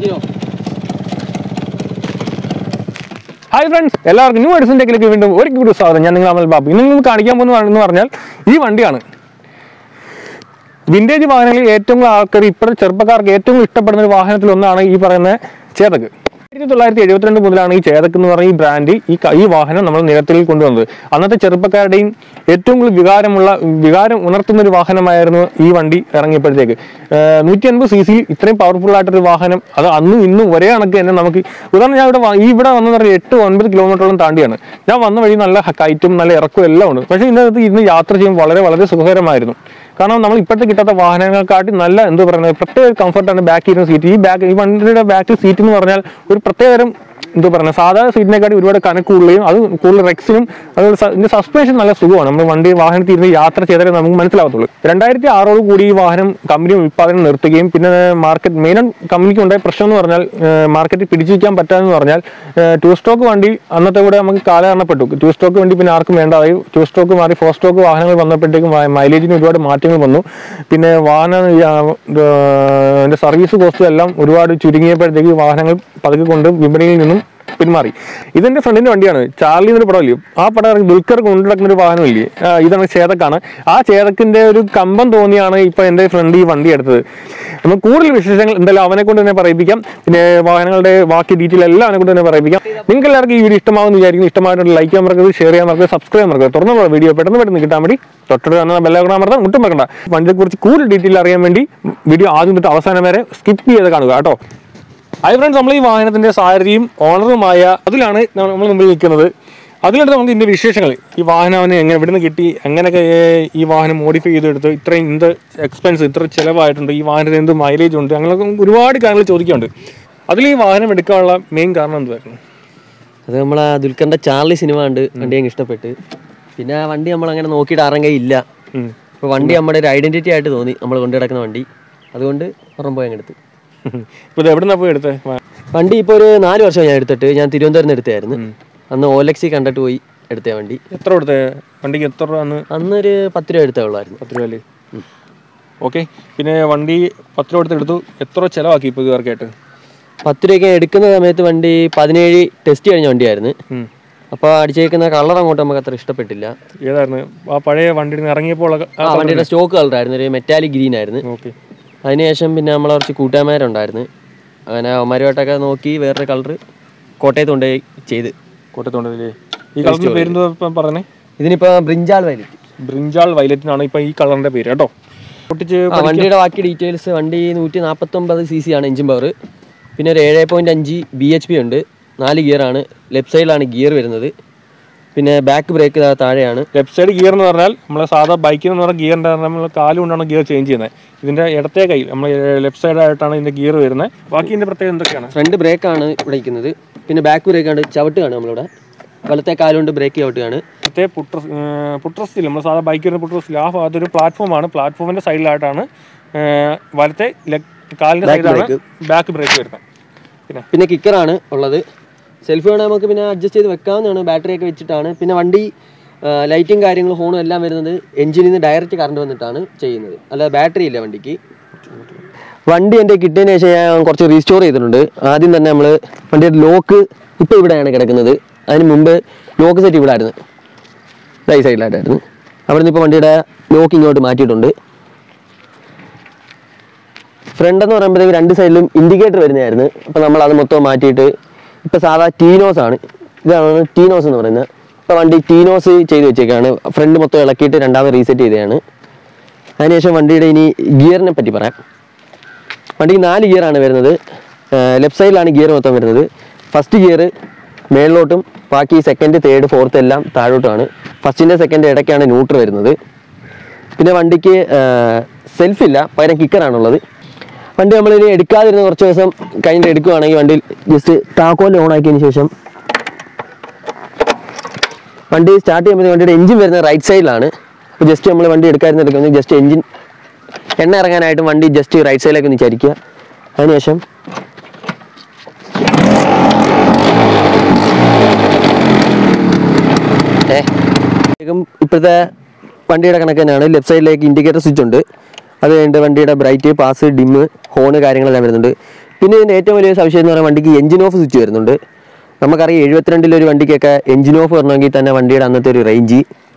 Hi friends എല്ലാവർക്കും new Edison ടെക്കിലേക്ക് വീണ്ടും ഒരിക്കൽ കൂടി സ്വാഗതം ഞാൻ നിങ്ങൾ അമൽ ബാബു ഇന്ന് നിങ്ങൾ കാണിക്കാൻ പോകുന്നതെന്ന് പറഞ്ഞാൽ ഈ വണ്ടിയാണ് വിന്റേജ് വാഹനങ്ങളിൽ ഏറ്റവും കൂടുതൽ ആൾക്കാർ ഇപ്പോഴത്തെ ചെറുപ്പക്കാർക്ക് ഏറ്റവും കൂടുതൽ ഇഷ്ടപ്പെടുന്ന ഒരു വാഹനത്തിൽ ഒന്നാണ് ഈ പറയുന്ന ചേതക് ആയിരത്തി തൊള്ളായിരത്തി എഴുപത്തിരണ്ട് മുതലാണ് ഈ ചേതക് എന്ന് പറയുന്ന ഈ ബ്രാൻഡ് ഈ ക- ഈ വാഹനം നമ്മൾ നിരത്തിൽ കൊണ്ടുവന്നത് അന്നത്തെ ചെറുപ്പക്കാരുടെയും ഏറ്റവും കൂടുതൽ വികാരമുള്ള വികാരം ഉണർത്തുന്ന ഒരു വാഹനമായിരുന്നു ഈ വണ്ടി ഇറങ്ങിയപ്പോഴത്തേക്ക് നൂറ്റി അൻപത് സി സി ഇത്രയും പവർഫുൾ ആയിട്ടൊരു വാഹനം അത് അന്നും ഇന്നും ഒരേ കണക്ക് തന്നെ നമുക്ക് ഉദാഹരണം ഞാൻ ഇവിടെ വ- ഈ ഇവിടെ വന്നെന്ന് പറഞ്ഞാൽ എട്ട് ഒൻപത് കിലോമീറ്ററോളം താണ്ടിയാണ് ഞാൻ വന്ന വഴി നല്ല കയറ്റും നല്ല ഇറക്കവും എല്ലാം ഉണ്ട് പക്ഷേ ഇതിനകത്ത് ഇന്ന് യാത്ര ചെയ്യുമ്പോൾ വളരെ വളരെ സുഖകരമായിരുന്നു കാരണം നമ്മൾ ഇപ്പോഴത്തെ കിട്ടാത്ത വാഹനങ്ങൾക്കാട്ടി നല്ല എന്ത് പറയുന്നത് പ്രത്യേക കംഫർട്ടാണ് ബാക്ക് ഇരുന്ന സീറ്റ് ഈ ബാക്ക് ഈ വണ്ടിയുടെ ബാക്ക് സീറ്റ് എന്ന് പറഞ്ഞാൽ ഒരു പ്രത്യേകതരം എന്ത് പറയുന്നത് സാധാരണ സീറ്റിനെക്കാട്ടി ഒരുപാട് കനക്ക് കൂടുതലും അത് കൂടുതൽ റെക്സിനും അതുപോലെ സ- ഇതിന്റെ സസ്പെൻഷൻ നല്ല സുഖമാണ് നമ്മൾ വണ്ടി വാഹനത്തിൽ ഇരുന്ന് യാത്ര ചെയ്താലേ നമുക്ക് മനസ്സിലാവത്തുള്ളൂ രണ്ടായിരത്തി ആറോട് കൂടി ഈ വാഹനം കമ്പനി ഉത്പാദനം നിർത്തുകയും പിന്നെ മാർക്കറ്റ് മെയിൻ കമ്പനിക്ക് ഉണ്ടായ പ്രശ്നം എന്ന് പറഞ്ഞാൽ മാർക്കറ്റിൽ പിടിച്ചു വയ്ക്കാൻ പറ്റാന്ന് പറഞ്ഞാൽ ടു സ്റ്റോക്ക് വണ്ടി അന്നത്തെ കൂടെ നമുക്ക് കാലഹരണപ്പെട്ടു ടു സ്റ്റോക്ക് വണ്ടി പിന്നെ ആർക്കും വേണ്ടതായി ടു സ്റ്റോക്ക് മാറി ഫോർ സ്റ്റോക്ക് വാഹനങ്ങൾ വന്നപ്പോഴത്തേക്കും മൈലേജിന് ഒരുപാട് മാറ്റങ്ങൾ വന്നു പിന്നെ വാഹന എൻ്റെ സർവീസ് കോസ്റ്റ് എല്ലാം ഒരുപാട് ചുരുങ്ങിയപ്പോഴത്തേക്ക് വാഹനങ്ങൾ പതുക്കെ കൊണ്ട് വിപണിയിൽ നിന്നും പിന്മാറി ഇതെന്റെ ഫ്രണ്ടിന്റെ വണ്ടിയാണ് ചാർലി എന്നൊരു പടമില്ലേ ആ പടം ഇറങ്ങി ദുൽഖർ കൊണ്ടു നടക്കുന്ന ഒരു വാഹനമില്ലേ ആ, ഇതാണ് ചേതക്കാണ് ആ ചേതക്കിന്റെ ഒരു കമ്പം തോന്നിയാണ് ഇപ്പൊ എന്റെ ഫ്രണ്ട് ഈ വണ്ടി എടുത്തത് നമ്മൾ കൂടുതൽ വിശേഷങ്ങൾ എന്തായാലും അവനെ കൊണ്ട് തന്നെ പറയിപ്പിക്കാം പിന്നെ വാഹനങ്ങളുടെ ബാക്കി ഡീറ്റെയിൽ എല്ലാം അവനെ കൊണ്ട് തന്നെ പറയിപ്പിക്കാം നിങ്ങൾക്ക് എല്ലാവർക്കും ഈ വീഡിയോ ഇഷ്ടമാകുമെന്ന് വിചാരിക്കുന്നു ഇഷ്ടമായിട്ട് ലൈക്ക് ചെയ്യാൻ മറക്കരുത് ഷെയർ ചെയ്യാൻ മറക്കരുത് സബ്സ്ക്രൈബ് ചെയ്യാൻ മറക്കരുത് തുറന്നുള്ള വീഡിയോ പെട്ടെന്ന് പെട്ടെന്ന് കിട്ടാൻ വേണ്ടി തൊട്ടടുത്ത് തന്നെ ബെല്ലൈക്കൺ അമർത്താൻ മുട്ടും മറക്കണ്ട വണ്ടിയെ കുറിച്ച് കൂടുതൽ ഡീറ്റെയിൽ അറിയാൻ വേണ്ടി വീഡിയോ ആദ്യം തൊട്ട് അവസാനം വരെ സ്കിപ്പ് ചെയ്ത് കാണുക കേട്ടോ ഹായ് ഫ്രണ്ട്സ് നമ്മൾ ഈ വാഹനത്തിന്റെ സാരഥിയും ഓണറുമായ അതിലാണ് നമ്മൾ മുമ്പിൽ നിൽക്കുന്നത് അതിലെടുത്ത് നമുക്ക് ഇതിന്റെ വിശേഷങ്ങൾ ഈ വാഹനം അവന് എങ്ങനെ എവിടുന്ന് കിട്ടി എങ്ങനെയൊക്കെ ഏർ, ഈ വാഹനം മോഡിഫൈ ചെയ്തെടുത്ത് ഇത്രയും എന്ത് എക്സ്പെൻസ് ഇത്ര ചിലവായിട്ടുണ്ട് ഈ വാഹനത്തിന് എന്ത് മൈലേജ് ഉണ്ട് അങ്ങനെയൊക്കെ ഒരുപാട് കാര്യങ്ങൾ ചോദിക്കാനുണ്ട് അതിൽ ഈ വാഹനം എടുക്കാനുള്ള മെയിൻ കാരണം എന്തായിരുന്നു അത് നമ്മളെ ദുൽഖറിന്റെ ചാർലി സിനിമ കണ്ട് വണ്ടി ഞങ്ങൾക്ക് ഇഷ്ടപ്പെട്ട് പിന്നെ ആ വണ്ടി നമ്മൾ അങ്ങനെ നോക്കിയിട്ട് ഇറങ്ങയില്ല ഉം. അപ്പോൾ വണ്ടി നമ്മുടെ ഒരു ഐഡന്റിറ്റി ആയിട്ട് തോന്നി നമ്മൾ കൊണ്ടു കിടക്കുന്ന വണ്ടി അതുകൊണ്ട് ഒരെണ്ണം പോയി അങ്ങ് എടുത്തു ഇപ്പൊ ഇത് എവിടുന്നാ പോയി എടുത്തത് വണ്ടി ഇപ്പോൾ ഒരു നാല് വർഷം ഞാൻ എടുത്തിട്ട് ഞാൻ തിരുവനന്തപുരം നിന്ന് എടുത്തായിരുന്നു അന്ന് ഓലക്സി കണ്ടിട്ട് പോയി എടുത്ത വണ്ടി എത്ര കൊടുത്തേ വണ്ടിക്ക് എത്ര രൂപ അന്ന് അന്നൊരു പത്ത് രൂപ എടുത്തേ ഉള്ളായിരുന്നു പത്ത് രൂപ അല്ലേ ഓക്കെ പിന്നെ വണ്ടി പത്ത് രൂപ എടുത്ത് എടുത്തു എത്ര ചിലവാക്കി ഇപ്പോൾ ഇതുവരെയായിട്ട് പത്ത് രൂപയ്ക്ക് എടുക്കുന്ന സമയത്ത് വണ്ടി പതിനേഴ് ടെസ്റ്റ് കഴിഞ്ഞ വണ്ടിയായിരുന്നു ഉം. അപ്പോൾ അടിച്ചേക്കുന്ന കളർ അങ്ങോട്ട് നമുക്ക് അത്ര ഇഷ്ടപ്പെട്ടില്ല ഏതായിരുന്നു ആ പഴയ വണ്ടിയിൽ നിന്ന് ഇറങ്ങിയപ്പോൾ ഉള്ള ആ വണ്ടിയുടെ സ്റ്റോക്ക് കളറായിരുന്നു ഒരു മെറ്റാലിക് ഗ്രീൻ ആയിരുന്നു ഓക്കെ അതിനുശേഷം പിന്നെ നമ്മൾ കുറച്ച് കൂട്ടുകാരന്മാരുണ്ടായിരുന്നു അങ്ങനെ അവന്മാരുമായിട്ടൊക്കെ നോക്കി വേറൊരു കളർ കോട്ടയത്ത് കൊണ്ടുപോയി ചെയ്ത് കോട്ടയത്തോണ്ടല്ലേ ഈ കളറിന്റെ പേരെന്തോ ഇപ്പം പറഞ്ഞേ ഇതിനിപ്പോൾ ബ്രിഞ്ചാൾ വൈലറ്റ് ബ്രിഞ്ചാൾ വയലറ്റ് എന്നാണ് ഇപ്പൊ ഈ കളറിന്റെ പേര് കേട്ടോ പൊട്ടിച്ച് ആ വണ്ടിയുടെ ബാക്കി ഡീറ്റെയിൽസ് വണ്ടി നൂറ്റി നാൽപ്പത്തൊമ്പത് സി സി ആണ് എഞ്ചിൻ പവർ പിന്നെ ഒരു ഏഴ് പോയിൻറ്റ് അഞ്ച് ബി എച്ച് പി ഉണ്ട് നാല് ഗിയറാണ് ലെഫ്റ്റ് സൈഡിലാണ് ഗിയർ വരുന്നത് പിന്നെ ബാക്ക് ബ്രേക്ക് താഴെയാണ് ലെഫ്റ്റ് സൈഡ് ഗിയർ എന്ന് പറഞ്ഞാൽ നമ്മളെ സാധാ ബൈക്കിൽ എന്ന് പറഞ്ഞാൽ ഗിയറിന്റെ നമ്മൾ കാല് കൊണ്ടാണ് ഗിയർ ചേഞ്ച് ചെയ്യുന്നത് ഇതിന്റെ ഇടത്തെ കൈ നമ്മൾ ലെഫ്റ്റ് സൈഡ് ആയിട്ടാണ് ഇതിന്റെ ഗിയർ വരുന്നത് ബാക്കി ഇതിന്റെ പ്രത്യേകത എന്തൊക്കെയാണ് ഫ്രണ്ട് ബ്രേക്കാണ് ഇവിടെ ഇരിക്കുന്നത് പിന്നെ ബാക്ക് ബ്രേക്കാണ് ചവിട്ടുകയാണ് നമ്മളിവിടെ വലത്തെ കാലുകൊണ്ട് ബ്രേക്ക് ചവിട്ടുകയാണ് മറ്റേ പുട്ര പുട്രസ്റ്റിൽ നമ്മൾ സാധാ ബൈക്ക് വരുന്ന പുട്രസ്റ്റിൽ ആ ഭാഗത്ത് ഒരു പ്ലാറ്റ്ഫോമാണ് പ്ലാറ്റ്ഫോമിന്റെ സൈഡിലായിട്ടാണ് വലത്തെ leg- കാലിന്റെ സൈഡിലാണ് ബാക്ക് ബ്രേക്ക് വരുന്നത് പിന്നെ പിന്നെ കിക്കറാണ് ഉള്ളത് സെൽഫ് വേണമെങ്കിൽ നമുക്ക് പിന്നെ അഡ്ജസ്റ്റ് ചെയ്ത് വെക്കാവുന്നതാണ് ബാറ്ററി ഒക്കെ വെച്ചിട്ടാണ് പിന്നെ വണ്ടി ലൈറ്റും കാര്യങ്ങളും ഹോണും എല്ലാം വരുന്നത് എഞ്ചിനിൽ നിന്ന് ഡയറക്റ്റ് കറണ്ട് വന്നിട്ടാണ് ചെയ്യുന്നത് അല്ലാതെ ബാറ്ററി ഇല്ല വണ്ടിക്ക് വണ്ടി എൻ്റെ കിട്ടിയതിന് ശേഷം ഞാൻ കുറച്ച് റീസ്റ്റോർ ചെയ്തിട്ടുണ്ട് ആദ്യം തന്നെ നമ്മൾ വണ്ടിയുടെ ലോക്ക് ഇപ്പോൾ ഇവിടെയാണ് കിടക്കുന്നത് അതിന് മുമ്പ് ലോക്ക് സെറ്റ് ഇവിടെ ആയിരുന്നു ഈ സൈഡിലായിട്ടായിരുന്നു അവിടെ നിന്ന് ഇപ്പോൾ വണ്ടിയുടെ ലോക്ക് ഇങ്ങോട്ട് മാറ്റിയിട്ടുണ്ട് ഫ്രണ്ട് എന്ന് പറയുമ്പോഴത്തേക്ക് രണ്ട് സൈഡിലും ഇൻഡിക്കേറ്റർ വരുന്നതായിരുന്നു അപ്പോൾ നമ്മൾ അത് മൊത്തം മാറ്റിയിട്ട് ഇപ്പോൾ സാധാ ടീനോസ് ആണ് ഇതാണ് ടീനോസ് എന്ന് പറയുന്നത് ഇപ്പോൾ വണ്ടി ടീനോസ് ചെയ്ത് വെച്ചേക്കാണ് ഫ്രണ്ട് മൊത്തം ഇളക്കിയിട്ട് രണ്ടാമത് റീസെറ്റ് ചെയ്തതാണ് അതിനുശേഷം വണ്ടിയുടെ ഇനി ഗിയറിനെ പറ്റി പറയാം വണ്ടിക്ക് നാല് ഗിയറാണ് വരുന്നത് ലെഫ്റ്റ് സൈഡിലാണ് ഗിയർ മൊത്തം വരുന്നത് ഫസ്റ്റ് ഗിയർ മേളിലോട്ടും ബാക്കി സെക്കൻഡ് തേർഡ് ഫോർത്ത് എല്ലാം താഴോട്ടുമാണ് ഫസ്റ്റിൻ്റെ സെക്കൻഡ് ഇടയ്ക്കാണ് ന്യൂട്രൽ വരുന്നത് പിന്നെ വണ്ടിക്ക് സെൽഫ് ഇല്ല പകരം കിക്കറാണുള്ളത് വണ്ടി നമ്മളിനി എടുക്കാതിരുന്ന കുറച്ച് ദിവസം കഴിഞ്ഞിട്ട് എടുക്കുകയാണെങ്കിൽ വണ്ടി ജസ്റ്റ് താക്കോൽ ഓൺ ആക്കിയതിന് ശേഷം വണ്ടി സ്റ്റാർട്ട് ചെയ്യുമ്പോൾ വണ്ടിയുടെ എഞ്ചിൻ വരുന്നത് റൈറ്റ് സൈഡിലാണ് അപ്പോൾ ജസ്റ്റ് നമ്മൾ വണ്ടി എടുക്കാതിരുന്ന എടുക്കുന്നത് ജസ്റ്റ് എഞ്ചിൻ എണ്ണ ഇറങ്ങാനായിട്ടും വണ്ടി ജസ്റ്റ് റൈറ്റ് സൈഡിലേക്ക് ഒന്ന് ചരിക്കുക അതിനുശേഷം ഏ വേഗം ഇപ്പോഴത്തെ വണ്ടിയുടെ കണക്ക് തന്നെയാണ് ലെഫ്റ്റ് സൈഡിലേക്ക് ഇൻഡിക്കേറ്റർ സ്വിച്ച് ഉണ്ട് അത് കഴിഞ്ഞിട്ട് വണ്ടിയുടെ ബ്രൈറ്റ് പാസ് ഡിമ്മ് ഹോണ് കാര്യങ്ങളെല്ലാം വരുന്നുണ്ട് പിന്നെ ഇതിൻ്റെ ഏറ്റവും വലിയ സവിശേഷത എന്ന് പറയുന്നത് വണ്ടിക്ക് എഞ്ചിൻ ഓഫ് സ്വിച്ച് വരുന്നുണ്ട് നമുക്കറിയാം എഴുപത്തിരണ്ടിലെ ഒരു വണ്ടിക്കൊക്കെ എഞ്ചിൻ ഓഫ് വരണമെങ്കിൽ തന്നെ വണ്ടിയുടെ അന്നത്തെ ഒരു റേഞ്ച്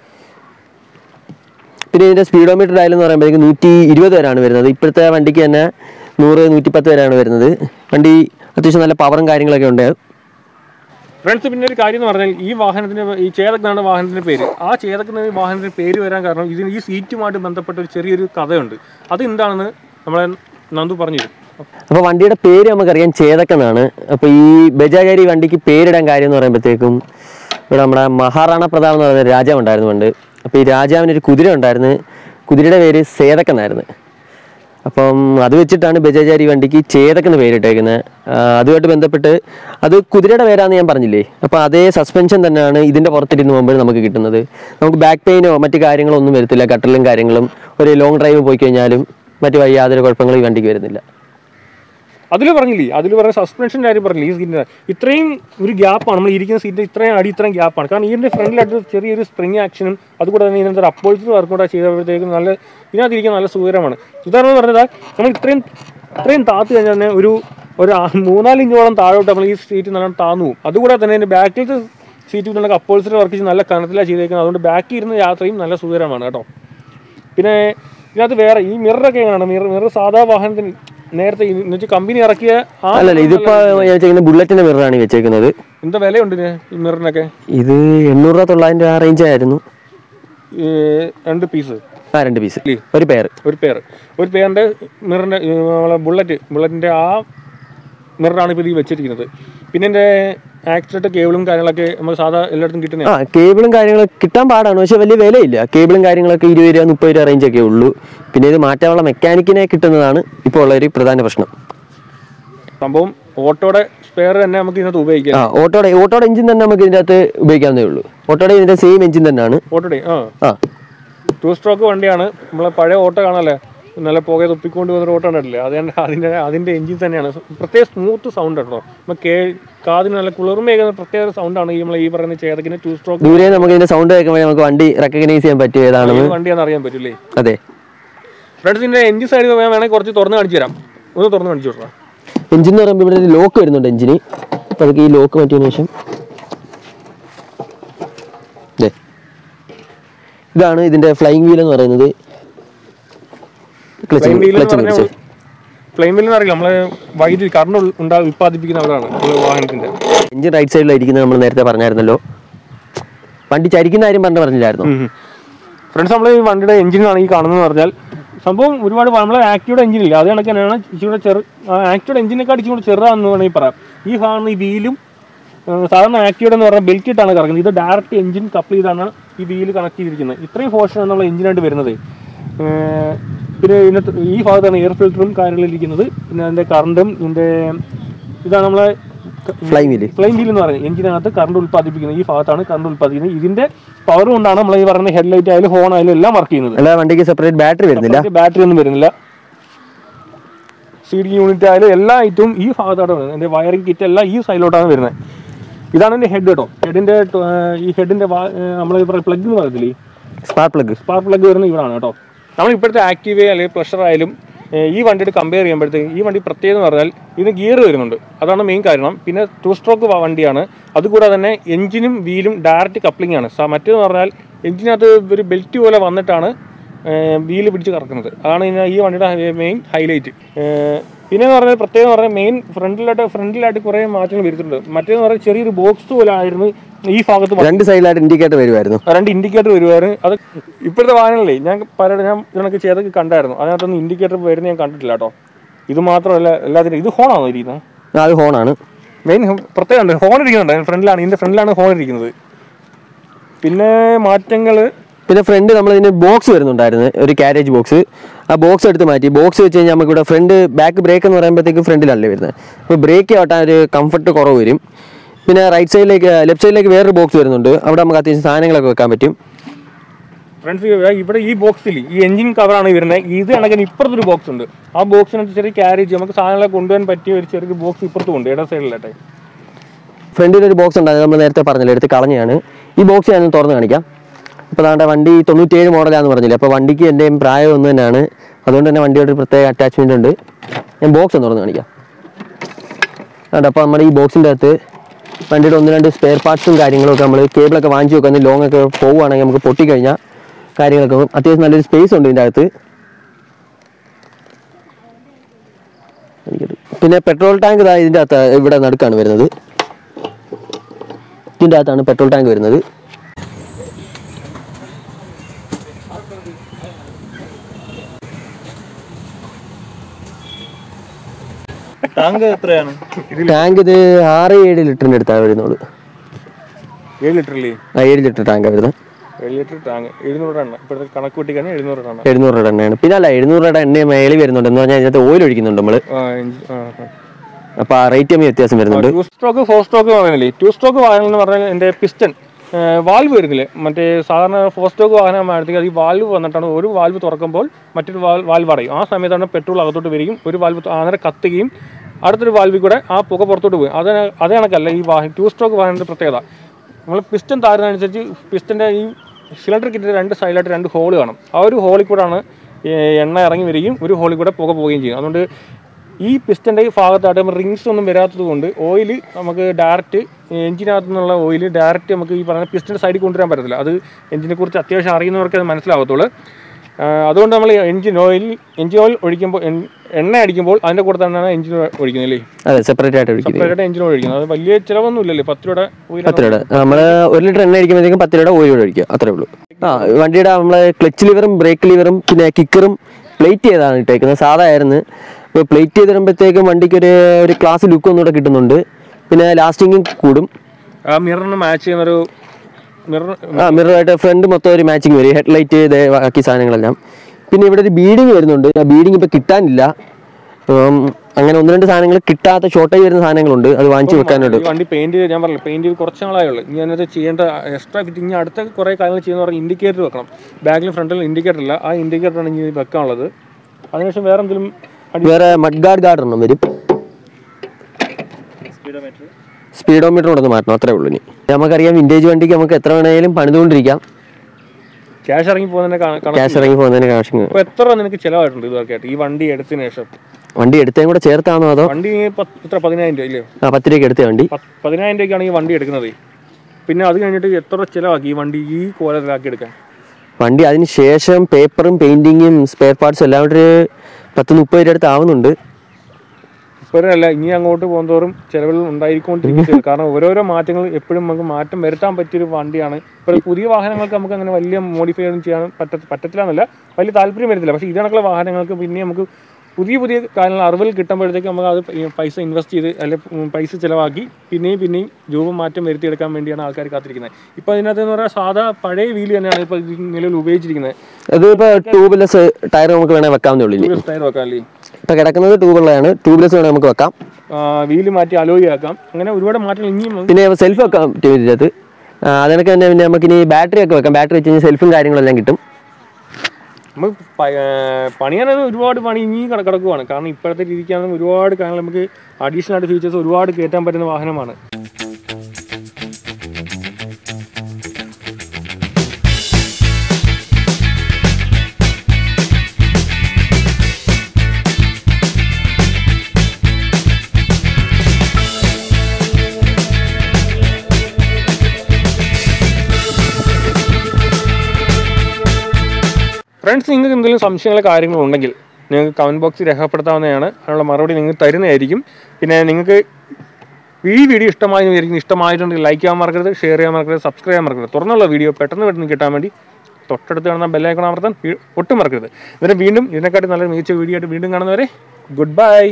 പിന്നെ ഇതിൻ്റെ സ്പീഡോമീറ്റർ ഡയൽ എന്ന് പറയുമ്പോഴേക്കും നൂറ്റി ഇരുപത് വരെയാണ് വരുന്നത് ഇപ്പോഴത്തെ വണ്ടിക്ക് തന്നെ നൂറ് നൂറ്റിപ്പത്ത് വരെയാണ് വരുന്നത് വണ്ടി അത്യാവശ്യം നല്ല പവറും കാര്യങ്ങളൊക്കെ ഉണ്ട് ഫ്രണ്ട്സ് പിന്നെ ഒരു കാര്യം എന്ന് പറഞ്ഞാൽ ഈ വാഹനത്തിന്റെ ഈ ചേതക് എന്നാണ് വാഹനത്തിന്റെ പേര് ആ ചേതക് എന്ന വാഹനത്തിന്റെ പേര് വരാൻ കാരണം ഇതിന് ഈ സീറ്റുമായിട്ട് ബന്ധപ്പെട്ട ഒരു ചെറിയൊരു കഥയുണ്ട് അത് എന്താണെന്ന് നമ്മളെ നന്ദു പറഞ്ഞു തരും അപ്പോൾ വണ്ടിയുടെ പേര് നമുക്കറിയാം ചേതക്കെന്നാണ് അപ്പോൾ ഈ ബജാജാരി വണ്ടിക്ക് പേരിടാൻ കാര്യം എന്ന് പറയുമ്പോഴത്തേക്കും ഇവിടെ നമ്മുടെ മഹാറാണ പ്രതാപ് എന്ന് പറയുന്ന രാജാവ് ഉണ്ടായിരുന്നു പണ്ട് അപ്പോൾ ഈ രാജാവിന് ഒരു കുതിര ഉണ്ടായിരുന്നു കുതിരയുടെ പേര് സേതക്കെന്നായിരുന്നു അപ്പം അത് വെച്ചിട്ടാണ് ബജാജാരി വണ്ടിക്ക് ചേതക്കെന്ന് പേരിട്ടേക്കുന്നത് ആ, അതുമായിട്ട് ബന്ധപ്പെട്ട് അത് കുതിരയുടെ പേരാന്ന് ഞാൻ പറഞ്ഞില്ലേ അപ്പോൾ അതേ സസ്പെൻഷൻ തന്നെയാണ് ഇതിൻ്റെ പുറത്തിരുന്ന് പോകുമ്പോൾ നമുക്ക് കിട്ടുന്നത് നമുക്ക് ബാക്ക് പെയിനോ മറ്റു കാര്യങ്ങളോ ഒന്നും വരത്തില്ല കട്ടലും കാര്യങ്ങളും ഒരു ലോങ് ഡ്രൈവ് പോയി കഴിഞ്ഞാലും മറ്റു വഴി യാതൊരു കുഴപ്പങ്ങളും ഈ വണ്ടിക്ക് വരുന്നില്ല അതിൽ പറഞ്ഞില്ലേ അതിൽ പറഞ്ഞ സസ്പെൻഷൻ്റെ കാര്യം പറഞ്ഞില്ലേ ഈ സീറ്റിന് ഇത്രയും ഒരു ഗ്യാപ്പാണ് നമ്മൾ ഇരിക്കുന്ന സീറ്റിൽ ഇത്രയും അടി ഇത്രയും ഗ്യാപ്പാണ് കാരണം ഇതിൻ്റെ ഫ്രണ്ടിലായിട്ട് ചെറിയൊരു സ്പ്രിങ് ആക്ഷനും അതുകൂടെ തന്നെ ഇതിനകത്ത് ഒരു അപ്പോൾസ് വർക്ക് കൂടെ ചെയ്തപ്പോഴത്തേക്കും നല്ല ഇതിനകത്തിരിക്കാൻ നല്ല സുഖകരമാണ് ഉദാഹരണം പറഞ്ഞാൽ നമ്മൾ ഇത്രയും ഇത്രയും താത്ത് കഴിഞ്ഞാൽ തന്നെ ഒരു ഒരു ആ- മൂന്നാല് ഇഞ്ചോളം താഴോട്ട് നമ്മൾ ഈ സീറ്റ് നല്ല താന്നു പോകും അതുകൂടെ തന്നെ ഇതിൻ്റെ ബാക്കിലത്തെ സീറ്റ് നല്ല അപ്പോൾസിൻ്റെ വർക്ക് ചെയ്ത് നല്ല കനത്തിലാണ് ചെയ്തേക്കുന്നത് അതുകൊണ്ട് ബാക്കിൽ ഇരുന്ന് യാത്രയും നല്ല സുഖകരമാണ് കേട്ടോ പിന്നെ ഇതിനകത്ത് വേറെ ഈ മിററൊക്കെ എങ്ങനെയാണ് മിറർ മിറർ സാധാ വാഹനത്തിന് നേരത്തെ എന്നുവെച്ചാൽ കമ്പനി ഇറക്കിയ ആ അല്ലല്ല ഇതിപ്പോ ഞാൻ വെച്ചേക്കുന്ന ബുള്ളറ്റിന്റെ മിററാണ് വെച്ചേക്കുന്നത് എന്താ വിലയുണ്ട് ഇതിന് ഈ മിററിനൊക്കെ ഇത് എണ്ണൂറ് രൂപ തൊള്ളായിരം രൂപ റേഞ്ച് ആയിരുന്നു ഈ രണ്ട് പീസ് ആ രണ്ട് പീസ് ഒരു പെയർ ഒരു പെയർ ഒരു പെയറിൻ്റെ മിററിൻ്റെ നമ്മളെ ബുള്ളറ്റ് ബുള്ളറ്റിൻ്റെ ആ മിററാണ് ഇപ്പോൾ ഈ വെച്ചിരിക്കുന്നത് പിന്നെ എൻ്റെ ആക്സിഡൻറ്റ് കേബിളും കാര്യങ്ങളൊക്കെ നമ്മൾ സാധാ എല്ലായിടത്തും കിട്ടുന്ന ആ കേബിളും കാര്യങ്ങളൊക്കെ കിട്ടാൻ പാടാണ് പക്ഷെ വലിയ വിലയില്ല കേബിളും കാര്യങ്ങളൊക്കെ ഇരുപത് രൂപ മുപ്പത് രൂപ റേഞ്ച് ഒക്കെ ഉള്ളൂ പിന്നെ ഇത് മാറ്റാനുള്ള മെക്കാനിക്കിനെ കിട്ടുന്നതാണ് ഇപ്പോൾ ഉള്ള ഒരു പ്രധാന പ്രശ്നം സംഭവം ഓട്ടോയുടെ സ്പെയർ തന്നെ നമുക്ക് ഇതിനകത്ത് ഉപയോഗിക്കാം ആ ഓട്ടോയുടെ ഓട്ടോയുടെ എഞ്ചിൻ തന്നെ നമുക്ക് ഇതിൻ്റെ അകത്ത് ഉപയോഗിക്കാവുന്നേ ഉള്ളൂ ഓട്ടോയുടെ ഇതിൻ്റെ സെയിം എഞ്ചിൻ തന്നെയാണ് ഓട്ടോടെ ആ ആ ടു സ്ട്രോക്ക് വണ്ടിയാണ് നമ്മളെ പഴയ ഓട്ടോ കാണാല്ലേ നല്ല പുക തുപ്പിക്കൊണ്ട് വന്നൊരു ഓട്ടോ ഉണ്ടല്ലേ അതിൻ്റെ അതിൻ്റെ അതിൻ്റെ എഞ്ചിൻ തന്നെയാണ് പ്രത്യേക സ്മൂത്ത് സൗണ്ട് കേട്ടോ നമ്മൾ കേ കാതിന് നല്ല കുളിർമയേക്കുന്ന പ്രത്യേക സൗണ്ടാണ് ഈ നമ്മൾ ഈ പറയുന്ന ചേതക്കിന് ടു സ്ട്രോക്ക് ദൂരെ നമുക്ക് ഇതിന്റെ സൗണ്ട് കേൾക്കുമ്പോൾ നമുക്ക് വണ്ടി റെക്കഗ്നൈസ് ചെയ്യാൻ പറ്റും ഏതാണെന്ന് വണ്ടിയാണെന്ന് അറിയാൻ പറ്റൂലേ അതെ ഫ്രണ്ട്സ് ഇതിൻ്റെ എഞ്ചിൻ സൈഡ് വേണമെങ്കിൽ കുറച്ച് തുറന്ന് കാണിച്ചു തരാം ഒന്ന് തുറന്ന് കാണിച്ചു വിടാം എഞ്ചിൻ എന്ന് പറയുമ്പോൾ ഇവിടെ ഒരു ലോക്ക് വരുന്നുണ്ട് എഞ്ചിന് അപ്പോൾ അതൊക്കെ ഈ ലോക്ക് മാറ്റിയതിനു ശേഷം ദേ. ഇതാണ് ഇതിന്റെ ഫ്ലൈങ് വീൽ എന്ന് പറയുന്നത് ക്ലച്ച് ഫ്ലെയിം വീൽ ക്ലച്ച് എന്ന് പിടിച്ച് പറഞ്ഞാൽ ഫ്ലെയിം വീൽ എന്ന് അറിയില്ല നമ്മളെ വൈദ്യുതി കറണ്ട് ഉണ്ടാ ഉൽപ്പാദിപ്പിക്കുന്ന അവിടെയാണ് നമ്മളെ വാഹനത്തിന്റെ എഞ്ചിൻ റൈറ്റ് സൈഡിലായിരിക്കുന്നത് നമ്മൾ നേരത്തെ പറഞ്ഞായിരുന്നല്ലോ വണ്ടി ചരിക്കുന്ന കാര്യം പറഞ്ഞു പറഞ്ഞില്ലായിരുന്നു ഫ്രണ്ട്സ് നമ്മൾ ഈ വണ്ടിയുടെ എഞ്ചിനാണ് ഈ കാണുന്നത് പറഞ്ഞാൽ സംഭവം ഒരുപാട് നമ്മളെ ആക്റ്റീവ് എഞ്ചിൻ ഇല്ല അത് കണക്ക് തന്നെയാണ് ഇച്ചിരി ചെറു ആക്റ്റീവ് എഞ്ചിനൊക്കെ അടിച്ചുകൂടെ ചെറുതാണെന്ന് വേണമെങ്കിൽ പറയാം ഈ കാണുന്ന ഈ വീലും സാധാരണ ആക്റ്റീവ് എന്ന് പറഞ്ഞാൽ ബെൽറ്റ് ഇട്ടാണ് കറങ്ങുന്നത് ഇത് ഡയറക്റ്റ് എഞ്ചിൻ കപ്പിൾ ചെയ്താണ് ഈ വീല് കണക്ട് ചെയ്തിരിക്കുന്നത് ഇത്രയും ഫോർഷനാണ് നമ്മൾ എഞ്ചിനായിട്ട് വരുന്നത് ഏർ പിന്നെ ഇതിനകത്ത് ഈ ഭാഗത്താണ് എയർ ഫിൽറ്ററും കാര്യങ്ങളും ഇരിക്കുന്നത് പിന്നെ അതിൻ്റെ കറണ്ടും ഇതിൻ്റെ ഇതാണ് നമ്മളെ ഫ്ലൈങ് വീല് ഫ്ലെയിം വീൽ എന്ന് പറയുന്നത് എഞ്ചിനകത്ത് കറണ്ട് ഉൽപ്പാദിപ്പിക്കുന്നത് ഈ ഭാഗത്താണ് കറണ്ട് ഉൽപ്പാദിപ്പിക്കുന്നത് ഇതിന്റെ പവർ കൊണ്ടാണ് നമ്മൾ ഈ പറയുന്ന ഹെഡ്ലൈറ്റ് ആയാലും ഹോൺ ആയാലും എല്ലാം വർക്ക് ചെയ്യുന്നത് അല്ല വണ്ടിക്ക് സെപ്പറേറ്റ് ബാറ്ററി വരുന്നില്ല ബാറ്ററി ഒന്നും വരുന്നില്ല സി ഡി യൂണിറ്റ് ആയാലും എല്ലാ ഐറ്റവും ഈ ഭാഗത്താണ് വരുന്നത് എൻ്റെ വയറിംഗ് കിറ്റ് എല്ലാം ഈ സൈഡിലോട്ടാണ് വരുന്നത് ഇതാണ് എൻ്റെ ഹെഡ് കേട്ടോ ഹെഡിൻ്റെ ഈ ഹെഡിൻ്റെ നമ്മൾ പ്ലഗ് എന്ന് പറയത്തില്ലേ സ്പാർക്ക് പ്ലഗ് സ്പാർക്ക് പ്ലഗ് വരുന്നത് ഇവിടാണ് കേട്ടോ നമ്മൾ ഇപ്പോഴത്തെ ആക്റ്റീവ് അല്ലെങ്കിൽ പ്ലഷർ ആയാലും ഏഹ് ഈ വണ്ടിയുടെ കമ്പയർ ചെയ്യുമ്പോഴത്തേക്ക് ഈ വണ്ടി പ്രത്യേകത എന്ന് പറഞ്ഞാൽ ഇതിന് ഗിയർ വരുന്നുണ്ട് അതാണ് മെയിൻ കാരണം പിന്നെ ടു സ്ട്രോക്ക് വണ്ടിയാണ് അതുകൂടാതെ തന്നെ എഞ്ചിനും വീലും ഡയറക്റ്റ് കപ്ലിംഗ് ആണ് സ- മറ്റേന്ന് പറഞ്ഞാൽ എഞ്ചിനകത്ത് ഒരു ബെൽറ്റ് പോലെ വന്നിട്ടാണ് വീല് പിടിച്ച് കറക്കുന്നത് അതാണ് ഇതിന് ഈ വണ്ടിയുടെ മെയിൻ ഹൈലൈറ്റ് പിന്നെ എന്ന് പറഞ്ഞാൽ പ്രത്യേകം പറഞ്ഞാൽ മെയിൻ ഫ്രണ്ടിലായിട്ട് ഫ്രണ്ടിലായിട്ട് കുറേ മാറ്റങ്ങൾ വരുത്തുന്നുണ്ട് മറ്റേന്ന് പറഞ്ഞാൽ ചെറിയൊരു ബോക്സ് പോലെ ആയിരുന്നു ഈ ഭാഗത്ത് രണ്ട് സൈഡിലായിട്ട് ഇൻഡിക്കേറ്റർ വരുമായിരുന്നു ആ രണ്ട് ഇൻഡിക്കേറ്റർ വരുമായിരുന്നു അത് ഇപ്പോഴത്തെ വാഹനങ്ങളേ ഞാൻ പല ഞാൻ ഇതിനൊക്കെ ചെയ്തൊക്കെ കണ്ടായിരുന്നു അതിനകത്തൊന്നും ഇൻഡിക്കേറ്റർ വരുന്നത് ഞാൻ കണ്ടിട്ടില്ല കേട്ടോ ഇത് മാത്രമല്ല എല്ലാത്തിനും ഇത് ഹോണാണോ ഇരിക്കുന്നത് ആ, അത് ഹോണാണ് മെയിൻ പ്രത്യേകം ഹോൺ ഇരിക്കുന്നുണ്ട് ഫ്രണ്ടിലാണ് ഇതിന്റെ ഫ്രണ്ടിലാണ് ഹോൺ ഇരിക്കുന്നത് പിന്നെ മാറ്റങ്ങൾ പിന്നെ ഫ്രണ്ട് നമ്മൾ ഇതിന് ബോക്സ് വരുന്നുണ്ടായിരുന്നു ഒരു കാരേജ് ബോക്സ് ആ ബോക്സ് എടുത്ത് മാറ്റി ബോക്സ് വെച്ച് കഴിഞ്ഞാൽ നമുക്ക് ഇവിടെ ഫ്രണ്ട് ബാക്ക് ബ്രേക്ക് എന്ന് പറയുമ്പോഴത്തേക്ക് ഫ്രണ്ടിലല്ലേ വരുന്നത് അപ്പോൾ ബ്രേക്ക് ഓട്ടാൻ ഒരു കംഫർട്ട് കുറവ് വരും പിന്നെ റൈറ്റ് സൈഡിലേക്ക് ലെഫ്റ്റ് സൈഡിലേക്ക് വേറൊരു ബോക്സ് വരുന്നുണ്ട് അവിടെ നമുക്ക് അത്യാവശ്യം സാധനങ്ങളൊക്കെ വെക്കാൻ പറ്റും ഫ്രണ്ട്സ് ഇവിടെ ഈ ബോക്സിൽ ഈ എഞ്ചിൻ കവറാണ് വരുന്നത് ഇത് കണക്കിന് ഇപ്പുറത്തൊരു ബോക്സ് ഉണ്ട് ആ ബോക്സിനകത്ത് ചെറിയ ക്യാരേജ് നമുക്ക് സാധനങ്ങളെ കൊണ്ടുപോകാൻ പറ്റിയ ഒരു ചെറിയൊരു ബോക്സ് ഇപ്പുറത്തും ഉണ്ട് ഇട സൈഡിലാട്ടെ ഫ്രണ്ടിൽ ഒരു ബോക്സ് ഉണ്ടായിരുന്നു നമ്മൾ നേരത്തെ പറഞ്ഞില്ല എടുത്ത് കളഞ്ഞാണ് ഈ ബോക്സ് ഞാൻ തുറന്ന് കാണിക്കാം ഇപ്പോൾ താണ്ട വണ്ടി തൊണ്ണൂറ്റേഴ് മോഡലാന്ന് പറഞ്ഞില്ല അപ്പോൾ വണ്ടിക്ക് എൻ്റെയും പ്രായം ഒന്ന് തന്നെയാണ് അതുകൊണ്ട് തന്നെ വണ്ടിയോട് ഒരു പ്രത്യേക അറ്റാച്ച്മെൻ്റ് ഉണ്ട് ഞാൻ ബോക്സ് ഒന്ന് തുറന്ന് കാണിക്കാം അതുകൊണ്ട് അപ്പോൾ നമ്മുടെ ഈ ബോക്സിൻ്റെ അകത്ത് വണ്ടിയുടെ ഒന്ന് രണ്ട് സ്പെയർ പാർട്സും കാര്യങ്ങളൊക്കെ നമ്മൾ കേബിളൊക്കെ വാങ്ങിച്ചു വെക്കുന്ന ലോങ് ഒക്കെ പോവുകയാണെങ്കിൽ നമുക്ക് പൊട്ടിക്കഴിഞ്ഞാൽ കാര്യങ്ങളൊക്കെ ആവും. അത്യാവശ്യം നല്ലൊരു സ്പേസ് ഉണ്ട് ഇതിൻ്റെ അകത്ത് എനിക്കൊരു- പിന്നെ പെട്രോൾ ടാങ്ക് ഇതാ ഇതിൻ്റെ അകത്ത് ഇവിടെ നടുക്കാണ് വരുന്നത് ഇതിൻ്റെ അകത്താണ് പെട്രോൾ ടാങ്ക് വരുന്നത് ടാങ്ക് എത്രയാണ് ടാങ്ക് ഇത് ആറ് ഏഴ് ലിറ്ററിൻ്റെ അടുത്താണ് വരുന്നുള്ളൂ ഏഴ് ലിറ്ററില്ലേ ആ ഏഴ് ലിറ്റർ ടാങ്കാണ് വരുന്നത് ഏഴ് ലിറ്റർ ടാങ്ക് എഴുന്നൂറ് എണ്ണ ഇപ്പോഴത്തെ കണക്ക് കൂട്ടിക്കാണ് എഴുന്നൂറ് എണ്ണ എഴുന്നൂറ് രൂപയുടെ എണ്ണയാണ് പിന്നെ അല്ല എഴുന്നൂറ് രൂപയുടെ എണ്ണ മേളിൽ വരുന്നുണ്ട് എന്ന് പറഞ്ഞാൽ അതിനകത്ത് ഓയിൽ ഒഴിക്കുന്നുണ്ട് നമ്മൾ ആ, എഞ്ചി- ആ, ആ. അപ്പോൾ ആ റേറ്റ് തമ്മിൽ വ്യത്യാസം വരുന്നുണ്ട് ടു സ്ട്രോക്ക് ഫോർ സ്ട്രോക്ക് വാഹനമില്ലേ ടു സ്ട്രോക്ക് വാഹനം എന്ന് പറഞ്ഞാൽ എൻ്റെ പിസ്റ്റൺ വാൽവ് വരുന്നില്ലേ മറ്റേ സാധാരണ ഫോർ സ്ട്രോക്ക് വാഹനമാണെങ്കിൽ ഈ വാൽവ് വന്നിട്ടാണ് ഒരു വാൽവ് തുറക്കുമ്പോൾ മറ്റൊരു വാൽ- വാൽവ് അടയും ആ സമയത്താണ് പെട്രോൾ അകത്തോട്ട് വരികയും ഒരു വാൽവ് ത- അന്നേരം കത്തുകയും അടുത്തൊരു വാൽവിൽ കൂടെ ആ പുക പുറത്തോട്ട് പോകും അത് അതേ കണക്കല്ല ഈ വാഹനം ടു സ്ട്രോക്ക് വാഹനത്തിൻ്റെ പ്രത്യേകത നമ്മൾ പിസ്റ്റൺ താരുന്നതനുസരിച്ച് പിസ്റ്റൻ്റെ ഈ സിലിണ്ടർ കിറ്റിൻ്റെ രണ്ട് സൈഡിലായിട്ട് രണ്ട് ഹോൾ കാണും ആ ഒരു ഹോളിൽ കൂടെയാണ് ഈ എണ്ണ ഇറങ്ങി വരികയും ഒരു ഹോളിൽ കൂടെ പുക പോവുകയും ചെയ്യും അതുകൊണ്ട് ഈ പിസ്റ്റൻ്റെ ഈ ഭാഗത്തായിട്ട് നമ്മൾ റിങ്സ് ഒന്നും വരാത്തത് കൊണ്ട് ഓയിൽ നമുക്ക് ഡയറക്റ്റ് എഞ്ചിനകത്തു നിന്നുള്ള ഓയിൽ ഡയറക്റ്റ് നമുക്ക് ഈ പറയുന്ന പിസ്റ്റൻ്റെ സൈഡിൽ കൊണ്ടുവരാൻ പറ്റത്തില്ല അത് എഞ്ചിനെ കുറിച്ച് അത്യാവശ്യം അറിയുന്നവർക്ക് അത് മനസ്സിലാവത്തുള്ളൂ ആ, അതുകൊണ്ട് നമ്മൾ എഞ്ചിൻ ഓയിൽ എഞ്ചിൻ ഓയിൽ ഒഴിക്കുമ്പോൾ എൻ- എണ്ണ അടിക്കുമ്പോൾ അതിൻ്റെ കൂടെ തന്നെയാണ് എഞ്ചിൻ ഒഴിക്കുന്നത് അല്ലേ അതെ സെപ്പറേറ്റ് ആയിട്ട് ഒഴിക്കുന്നത് സെപ്പറേറ്റ് എഞ്ചിൻ ഓയിൽ ഒഴിക്കുന്നത് അത് വലിയ ചിലവൊന്നും ഇല്ലല്ലേ പത്ത് രൂപയുടെ ഓയിൽ പത്ത് രൂപയുടെ നമ്മൾ ഒരു ലിറ്റർ എണ്ണ അടിക്കുമ്പോഴത്തേക്കും പത്ത് രൂപയുടെ ഓയിൽ കൂടെ ഒഴിക്കുക അത്രേ ഉള്ളൂ ആ വണ്ടിയുടെ നമ്മളെ ക്ലച്ച് ലിവറും ബ്രേക്ക് ലിവറും പിന്നെ കിക്കറും പ്ലേറ്റ് ചെയ്താണ് ഇട്ടേക്കുന്നത് സാധാ ആയിരുന്നു ഇപ്പോൾ പ്ലേറ്റ് ചെയ്ത് വരുമ്പോഴത്തേക്കും വണ്ടിക്ക് ഒരു ഒരു ക്ലാസ് ലുക്ക് ഒന്നുകൂടെ കിട്ടുന്നുണ്ട് പിന്നെ ലാസ്റ്റിങ്ങും കൂടും ആ മിററിന് മാച്ച് ചെയ്യുന്നൊരു മിറർ ആ മിററായിട്ട് ഫ്രണ്ട് മൊത്തം ഒരു മാച്ചിങ് വരും ഹെഡ് ലൈറ്റ് ഇതേ ബാക്കി സാധനങ്ങളെല്ലാം പിന്നെ ഇവിടെ ഒരു ബീഡിങ് വരുന്നുണ്ട് ആ ബീഡിങ് ഇപ്പോൾ കിട്ടാനില്ല ഉം, അങ്ങനെ ഒന്ന് രണ്ട് സാധനങ്ങൾ കിട്ടാത്ത ഷോർട്ടേജ് വരുന്ന സാധനങ്ങളുണ്ട് അത് വാങ്ങിച്ചു വെക്കാനുണ്ട് ഈ വണ്ടി പെയിന്റ് ഞാൻ പറഞ്ഞില്ല പെയിന്റ് ചെയ്ത് കുറച്ച് നാളായുള്ളൂ ഇനി അതിനകത്ത് ചെയ്യേണ്ട എക്സ്ട്രാ ഫിറ്റ് ഇനി അടുത്ത കുറേ കാര്യങ്ങൾ ചെയ്യുന്ന പറഞ്ഞാൽ ഇൻഡിക്കേറ്റർ വെക്കണം ബാക്കിലും ഫ്രണ്ടിലും ഇൻഡിക്കേറ്റർ ഇല്ല ആ ഇൻഡിക്കേറ്റർ ആണ് ഇനി വെക്കാനുള്ളത് അതിനുശേഷം വേറെ എന്തെങ്കിലും അടി വേറെ മഡ് ഗാർഡ് ഗാർഡ് ഒന്നും വരും സ്പീഡോമീറ്റർ സ്പീഡോമീറ്റർ കൊണ്ടൊന്ന് മാറ്റണം അത്രേ ഉള്ളൂ ഇനി നമുക്കറിയാം വിൻറ്റേജ് വണ്ടിക്ക് നമുക്ക് എത്ര വേണേലും പണിതുകൊണ്ടിരിക്കാം ക്യാഷ് ഇറങ്ങി പോകുന്നതിന്റെ കണക്ക് ക്യാഷ് ഇറങ്ങി പോകുന്നതിന് കാശ് ഇപ്പൊ എത്ര രൂപ നിനക്ക് ചിലവായിട്ടുണ്ട് ഇതൊക്കെ ആയിട്ട് ഈ വണ്ടി എടുത്തതിന് ശേഷം വണ്ടി എടുത്തതും കൂടെ ചേർത്താണോ അതോ വണ്ടി പത്ത്- ഇത്ര പതിനായിരം രൂപ ഇല്ലയോ ആ പത്ത് രൂപയ്ക്ക് എടുത്ത വണ്ടി പത്ത്- പതിനായിരം രൂപയ്ക്കാണ് ഈ വണ്ടി എടുക്കുന്നത് പിന്നെ അത് കഴിഞ്ഞിട്ട് എത്ര ചിലവാക്കി ഈ വണ്ടി ഈ കോലത്തിലാക്കി എടുക്കാൻ വണ്ടി അതിന് ശേഷം പേപ്പറും പെയിന്റിങ്ങും സ്പെയർ പാർട്സും എല്ലാം കൂടെ ഒരു പത്ത് മുപ്പത് രൂപ അടുത്ത് ആവുന്നുണ്ട് ഇപ്പോഴല്ല ഇനി അങ്ങോട്ട് പോകുന്നതോറും ചിലവുകൾ ഉണ്ടായിക്കൊണ്ടിരിക്കുന്നത് കാരണം ഓരോരോ മാറ്റങ്ങൾ എപ്പോഴും നമുക്ക് മാറ്റം വരുത്താൻ പറ്റിയൊരു വണ്ടിയാണ് ഇപ്പോൾ പുതിയ വാഹനങ്ങൾക്ക് നമുക്ക് അങ്ങനെ വലിയ മോഡിഫൈ ഒന്നും ചെയ്യാൻ പറ്റ പറ്റത്തില്ല എന്നല്ല വലിയ താല്പര്യം വരുന്നില്ല പക്ഷേ ഇതിനൊക്കെയുള്ള വാഹനങ്ങൾക്ക് പിന്നെ നമുക്ക് പുതിയ പുതിയ കാര്യങ്ങൾ അറിവിൽ കിട്ടുമ്പോഴത്തേക്ക് നമുക്ക് അത് ഈ പൈസ ഇൻവെസ്റ്റ് ചെയ്ത് അല്ലെങ്കിൽ പൈസ ചിലവാക്കി പിന്നെയും പിന്നെയും രൂപം മാറ്റം വരുത്തിയെടുക്കാൻ വേണ്ടിയാണ് ആൾക്കാർ കാത്തിരിക്കുന്നത് ഇപ്പോൾ അതിനകത്ത് എന്ന് പറഞ്ഞാൽ സാധാ പഴയ വീല് തന്നെയാണ് ഇപ്പോൾ നിലവിൽ ഉപയോഗിച്ചിരിക്കുന്നത് അത് ഇപ്പോൾ ട്യൂബ്ലെസ് ടയർ നമുക്ക് വേണേൽ വെക്കാവുന്നേ ഉള്ളൂ ഇനി ടയർ വെക്കാം അല്ലേ ഇപ്പോൾ കിടക്കുന്നത് ട്യൂബുള്ളതാണ് ട്യൂബ്ലെസ് വേണേൽ നമുക്ക് വെക്കാം വീല് മാറ്റി അലോയി ആക്കാം അങ്ങനെ ഒരുപാട് മാറ്റങ്ങൾ ഇനിയും പിന്നെ സെൽഫ് വെക്കാം ഇതിനകത്ത് അതിനൊക്കെ തന്നെ പിന്നെ നമുക്ക് ഇനി ബാറ്ററി ഒക്കെ വെക്കാം ബാറ്ററി വെച്ച് കഴിഞ്ഞാൽ സെൽഫും കാര്യങ്ങളെല്ലാം കിട്ടും നമുക്ക് പ- ഏർ പണിയാനത് ഒരുപാട് പണി ഇനിയും കിട- കിടക്കുവാണ് കാരണം ഇപ്പോഴത്തെ രീതിക്കാണെങ്കിൽ ഒരുപാട് കാര്യങ്ങൾ നമുക്ക് അഡീഷണൽ ആയിട്ട് ഫീച്ചേഴ്സ് ഒരുപാട് കയറ്റാൻ പറ്റുന്ന വാഹനമാണ് ഫ്രണ്ട്സ് നിങ്ങൾക്ക് എന്തെങ്കിലും സംശയങ്ങളോ കാര്യങ്ങളോ ഉണ്ടെങ്കിൽ നിങ്ങൾക്ക് കമൻറ്റ് ബോക്സിൽ രേഖപ്പെടുത്താവുന്നതാണ് അതിനുള്ള മറുപടി നിങ്ങൾക്ക് തരുന്നതായിരിക്കും പിന്നെ നിങ്ങൾക്ക് ഈ വീഡിയോ ഇഷ്ടമായി എന്ന് വിചാരിക്കുന്നു ഇഷ്ടമായിട്ടുണ്ടെങ്കിൽ ലൈക്ക് ചെയ്യാൻ മറക്കരുത് ഷെയർ ചെയ്യാൻ മറക്കരുത് സബ്സ്ക്രൈബ് ചെയ്യാൻ മറക്കരുത് തുറന്നുള്ള വീഡിയോ പെട്ടെന്ന് പെട്ടെന്ന് കിട്ടാൻ വേണ്ടി തൊട്ടടുത്ത് കാണുന്ന ബെല്ലൈക്കൺ അമർത്താൻ വീ- ഒട്ടും മറക്കരുത് എന്നിട്ട് വീണ്ടും ഇതിനെക്കാട്ടി നല്ല മികച്ച വീഡിയോ ആയിട്ട് വീണ്ടും കാണുന്നവരെ ഗുഡ് ബൈ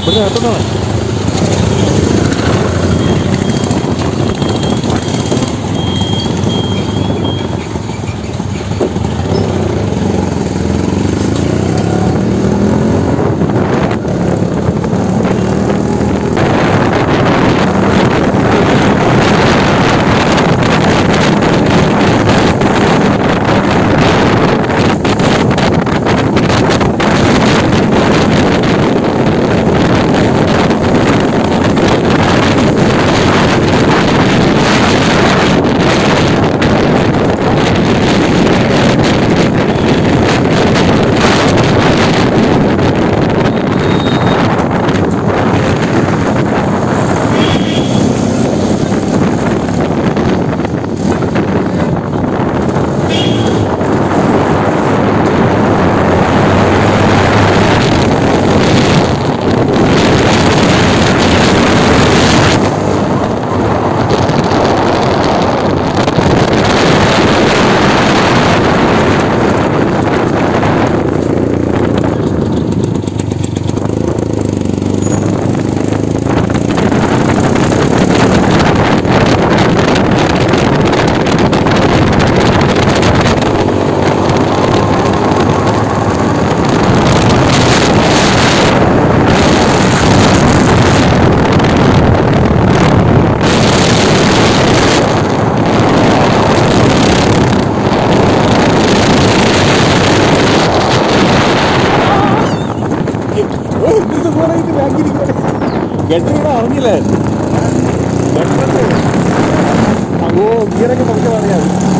ഇവിടെ നേരത്തോട്ടാണ് ഗട്ടിവിടെ അറിഞ്ഞില്ലേ ഓ ഗിയറൊക്കെ നമുക്ക് പറയാം